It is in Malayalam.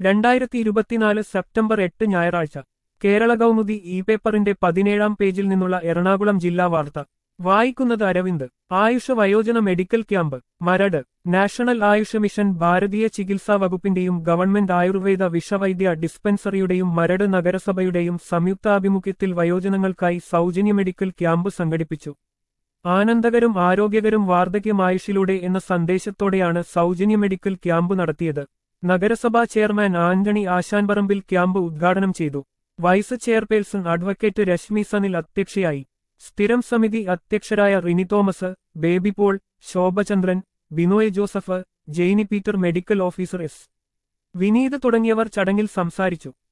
രണ്ടായിരത്തി ഇരുപത്തിനാല് സെപ്റ്റംബർ എട്ട് ഞായറാഴ്ച കേരള കൗമുദി ഇ പേപ്പറിന്റെ പതിനേഴാം പേജിൽ നിന്നുള്ള എറണാകുളം ജില്ലാ വാർത്ത വായിക്കുന്നത് അരവിന്ദ് ആയുഷ വയോജന medical camp Maradu national Ayush mission ഭാരതീയ ചികിത്സാ വകുപ്പിന്റെയും ഗവൺമെന്റ് ആയുർവേദ വിഷവൈദ്യ ഡിസ്പെൻസറിയുടെയും മരട് നഗരസഭയുടെയും സംയുക്താഭിമുഖ്യത്തിൽ വയോജനങ്ങൾക്കായി സൗജന്യ മെഡിക്കൽ ക്യാമ്പ് സംഘടിപ്പിച്ചു ആനന്ദകരും ആരോഗ്യകരും വാർദ്ധക്യമായുഷിലൂടെ എന്ന സന്ദേശത്തോടെയാണ് സൗജന്യ മെഡിക്കൽ ക്യാമ്പ് നടത്തിയത് നഗരസഭാ ചെയർമാൻ ആന്റണി ആശാൻപറമ്പിൽ ക്യാമ്പ് ഉദ്ഘാടനം ചെയ്തു vice chairperson advocate Reshmi Sanil അധ്യക്ഷയായി സ്ഥിരം സമിതി അധ്യക്ഷരായ Rini Thomas Baby Paul Shobhachandran Binoy Joseph Jainy Peter medical officer S Vineeth തുടങ്ങിയവർ ചടങ്ങിൽ സംസാരിച്ചു